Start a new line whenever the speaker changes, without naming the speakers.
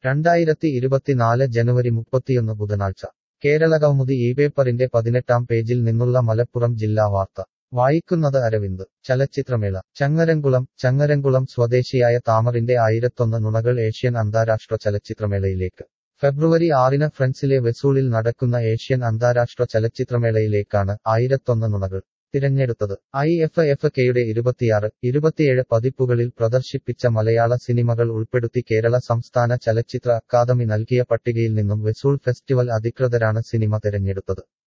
രണ്ടായിരത്തി ഇരുപത്തിനാല് ജനുവരി മുപ്പത്തിയൊന്ന് ബുധനാഴ്ച കേരളകൗമുദി ഈ പേപ്പറിന്റെ പതിനെട്ടാം പേജിൽ നിന്നുള്ള മലപ്പുറം ജില്ലാ വാർത്ത വായിക്കുന്നത് അരവിന്ദ് ചലച്ചിത്രമേള ചങ്ങരംകുളം ചങ്ങരംകുളം സ്വദേശിയായ താമറിന്റെ ആയിരത്തൊന്ന് നുണകൾ ഏഷ്യൻ അന്താരാഷ്ട്ര ചലച്ചിത്രമേളയിലേക്ക് ഫെബ്രുവരി ആറിന് ഫ്രൻസിലെ വെസൂളിൽ നടക്കുന്ന ഏഷ്യൻ അന്താരാഷ്ട്ര ചലച്ചിത്രമേളയിലേക്കാണ് ആയിരത്തൊന്ന് നുണകൾ തിരഞ്ഞെടുത്തത് ഐ എഫ് എഫ് കെയുടെ ഇരുപത്തിയാറ് ഇരുപത്തിയേഴ് പതിപ്പുകളിൽ പ്രദർശിപ്പിച്ച മലയാള സിനിമകൾ ഉൾപ്പെടുത്തി കേരള സംസ്ഥാന ചലച്ചിത്ര അക്കാദമി നൽകിയ പട്ടികയിൽ നിന്നും വെസൂൾ ഫെസ്റ്റിവൽ അധികൃതരാണ് സിനിമ തിരഞ്ഞെടുത്തത്